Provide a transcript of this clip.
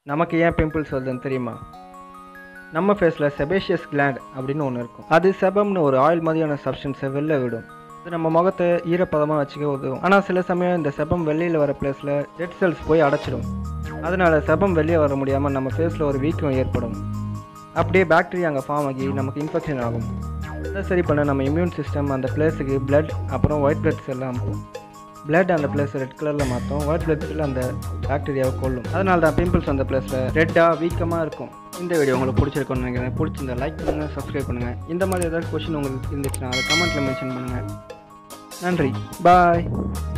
நமக்கு ஏன் பிம்பிள்ஸ் வருதுன்னு தெரியுமா நம்ம ஃபேஸில் செபேஷியஸ் கிளாண்ட் அப்படின்னு ஒன்று இருக்கும் அது செபம்னு ஒரு ஆயில் மாதிரியான சப்ஸ்டன்ஸை வெளில விடும் இது நம்ம முகத்தை ஈரப்பதமாக வச்சுக்க உதவும் ஆனால் சில சமயம் இந்த செபம் வெளியில் வர பிளேஸில் டெட் செல்ஸ் போய் அடைச்சிடும் அதனால செபம் வெளியே வர முடியாமல் நம்ம ஃபேஸில் ஒரு வீக்கம் ஏற்படும் அப்படியே பாக்டீரியா அங்கே ஃபார்ம் ஆகி நமக்கு இன்ஃபெக்ஷன் ஆகும் அதை சரி பண்ண நம்ம இம்யூன் சிஸ்டம் அந்த பிளேஸுக்கு பிளட் அப்புறம் ஒயிட் பிளட்ஸ் எல்லாம் அனுப்பும் பிளட் அந்த பிளேஸ் ரெட் கலரில் மாற்றும் ஒயிட் பிளட் செல் அந்த பாக்டீரியாவை கொல்லும் அதனால தான் பிம்பிள்ஸ் அந்த பிளேஸில் ரெட்டாக வீக்கமாக இருக்கும் இந்த வீடியோ உங்களுக்கு பிடிச்சிருக்கும்னு நினைக்கிறேன் பிடிச்சிருந்தா லைக் பண்ணுங்கள் சப்ஸ்கிரைப் பண்ணுங்கள் இந்த மாதிரி ஏதாவது கொஷின் உங்களுக்கு இருந்துச்சுன்னா அதை கமெண்ட்டில் மென்ஷன் பண்ணுங்கள் நன்றி பாய்